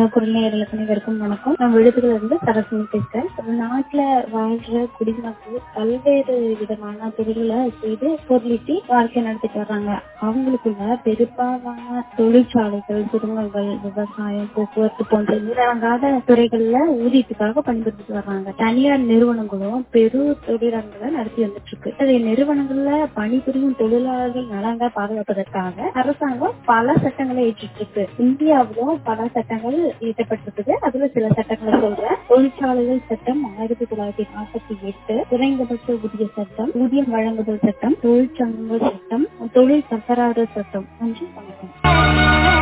குடிநீர்களுக்கு அனைவருக்கும் வணக்கம் நான் விழுதுல இருந்து சரஸ்வதி பேசுறேன் நம்ம நாட்டுல வாழ்ற குடிமக்கள் பல்வேறு விதமான தொழில்களை செய்து பொருளீட்டி வாழ்க்கை நடத்திட்டு வர்றாங்க அவங்களுக்குள்ள பெரும்பாலான தொழிற்சாலைகள் சுரங்கங்கள் விவசாயம் போக்குவரத்து போன்ற நிலவங்காத துறைகள்ல ஊதியத்துக்காக பயன்படுத்திட்டு வர்றாங்க தனியார் நிறுவனங்களும் பெரு தொழிலாளர்களை நடத்தி வந்துட்டு இருக்கு அது நிறுவனங்கள்ல பணிபுரியும் தொழிலாளர்கள் நலங்க பாதுகாப்பதற்காக அரசாங்கம் பல சட்டங்களை ஏற்றிட்டு இருக்கு இந்தியாவிலும் பல சட்டங்கள் இயற்றப்பட்டிருக்குது அதுல சில சட்டங்களை சொல்றேன் தொழிற்சாலைகள் சட்டம் ஆயிரத்தி தொள்ளாயிரத்தி நாற்பத்தி எட்டு குறைந்தபட்ச ஊதிய சட்டம் ஊதியம் வழங்குதல் சட்டம் தொழிற்சங்கங்கள் சட்டம் தொழில் தகராறு சட்டம் நன்றி வணக்கம்